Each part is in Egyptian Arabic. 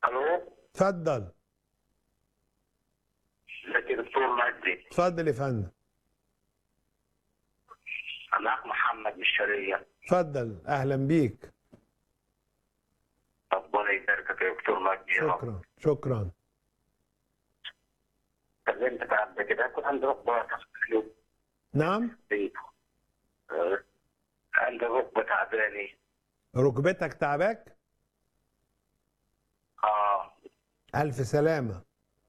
الو اتفضل ازيك يا دكتور مجدي اتفضل يا فندم معاك محمد من الشرقية اتفضل اهلا بيك ربنا يباركك يا دكتور مجدي يا رب. شكرا شكرا كلمتك قبل كده كنت عندي ركبة تسليم نعم عندي ركبة تعباني ركبتك تعباك اه الف سلامه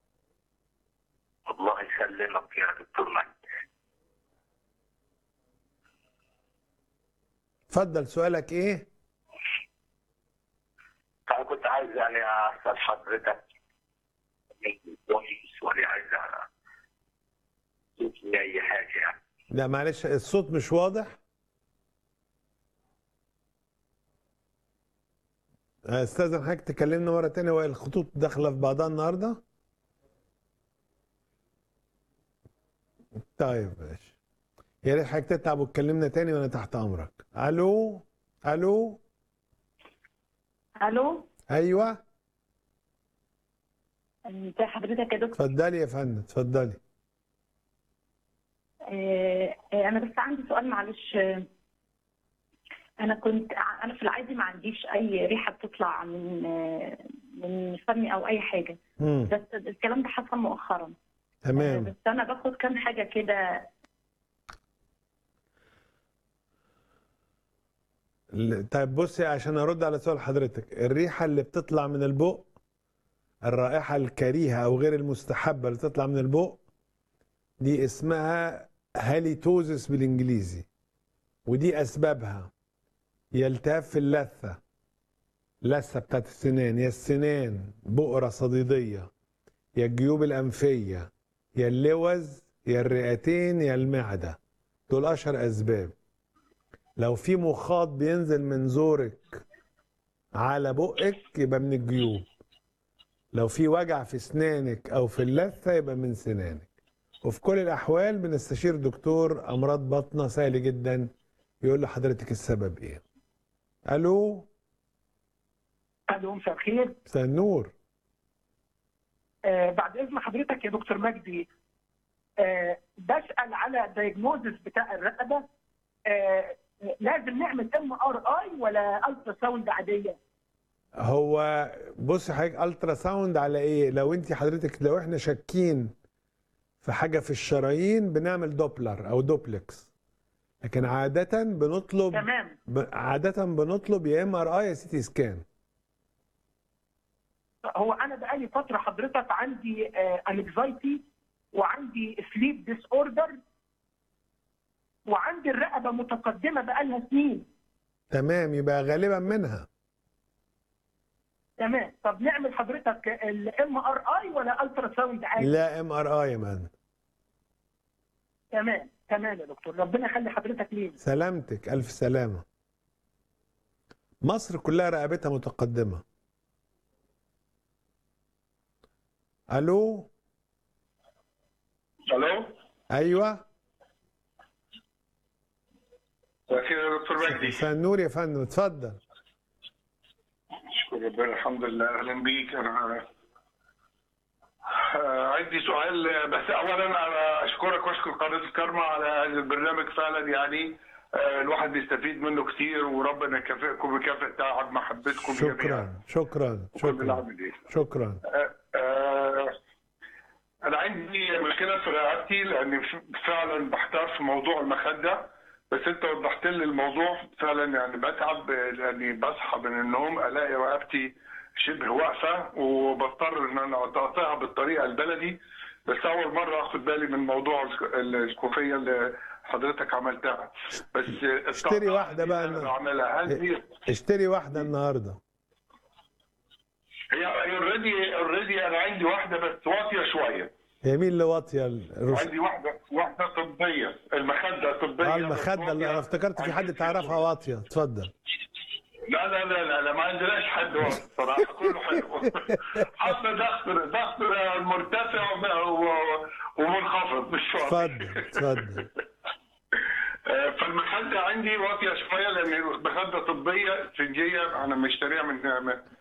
الله يسلمك يا دكتور مجدي اتفضل سؤالك ايه انا كنت عايز يعني اسال حضرتك كويس ولا عايز تديني اي حاجه يعني لا معلش الصوت مش واضح استاذن حضرتك تكلمنا مره تانية وهي الخطوط داخله في بعضها النهارده طيب ماشي يا ريت حضرتك تتعب وتكلمنا تاني وانا تحت امرك الو الو الو ايوه ازي حضرتك يا دكتور اتفضلي يا فندم اتفضلي آه، آه، انا بس عندي سؤال معلش آه، انا كنت انا في العادي ما عنديش اي ريحه بتطلع من آه، من فمي او اي حاجه مم. بس الكلام ده حصل مؤخرا آه، تمام بس انا باخد كام حاجه كده ال- طيب بصي عشان ارد على سؤال حضرتك الريحه اللي بتطلع من البق الرائحه الكريهه او غير المستحبه اللي تطلع من البق دي اسمها هاليتوزس بالانجليزي ودي اسبابها يا التهاب في اللثه اللثه بتاعت السنان يا السنان بؤره صديديه يا الجيوب الانفيه يا اللوز يا الرئتين يا المعده دول اشهر اسباب لو في مخاط بينزل من زورك على بقك يبقى من الجيوب لو في وجع في اسنانك او في اللثه يبقى من سنانك وفي كل الاحوال بنستشير دكتور امراض بطنه سهل جدا يقول لحضرتك السبب ايه الو الو مساء الخير مساء النور آه بعد اذن حضرتك يا دكتور مجدي آه بسال على دايجنوزس بتاع الرقبه آه لازم نعمل ام ار اي ولا الترا ساوند عاديه هو بص حضرتك الترا ساوند على ايه لو انت حضرتك لو احنا شاكين في حاجه في الشرايين بنعمل دوبلر او دوبلكس لكن عاده بنطلب تمام ب... عاده بنطلب يا ام ار اي يا سي تي سكان هو انا بقالي فتره حضرتك عندي انكزايتي وعندي سليب ديس اوردر وعندي الرقبه متقدمه بقالها سنين تمام يبقى غالبا منها تمام طب نعمل حضرتك الام ار اي ولا الترا ساوند عادي لا ام ار اي يا مان تمام تمام يا دكتور ربنا يخلي حضرتك لينا سلامتك الف سلامه مصر كلها رقبتها متقدمه الو الو ايوه مساء الخير يا دكتور مجدي مساء النور يا فندم اتفضل شكرا ربنا الحمد لله اهلا بيك انا آه، عندي سؤال آه، بس اولا انا اشكرك واشكر قناه الكرمة على هذا البرنامج فعلا يعني آه، الواحد بيستفيد منه كتير وربنا يكافئكم بكافئ تعب محبتكم شكرا شكرا وكل شكرا العاملين شكرا آه، آه، انا عندي مشكله في رقبتي لاني ف- فعلا بحتار في موضوع المخده بس انت وضحت لي الموضوع فعلا يعني بتعب لاني بصحى من النوم الاقي رقبتي شبه واقفه وبضطر ان انا اقطعها بالطريقه البلدي بس اول مره اخد بالي من موضوع الك- الكوفيه اللي حضرتك عملتها بس اشتري واحدة بقى انا أنا. بعملها هل دي اشتري واحده النهارده هي اوريدي اوريدي انا عندي واحده بس واطيه شويه هي مين اللي واطيه الرش... عندي واحدة واحدة طبية المخدة طبية اه المخده اللي انا افتكرت في حد تعرفها واطيه اتفضل لا لا لا لا, لا ما عندناش حد واطي صراحة كله حلو حتى ضغط ضغط مرتفع و- ومنخفض مش واطي اتفضل اتفضل آه، فالمخدة عندي واطية شوية لأن مخدة طبية سنجية أنا مشتريها من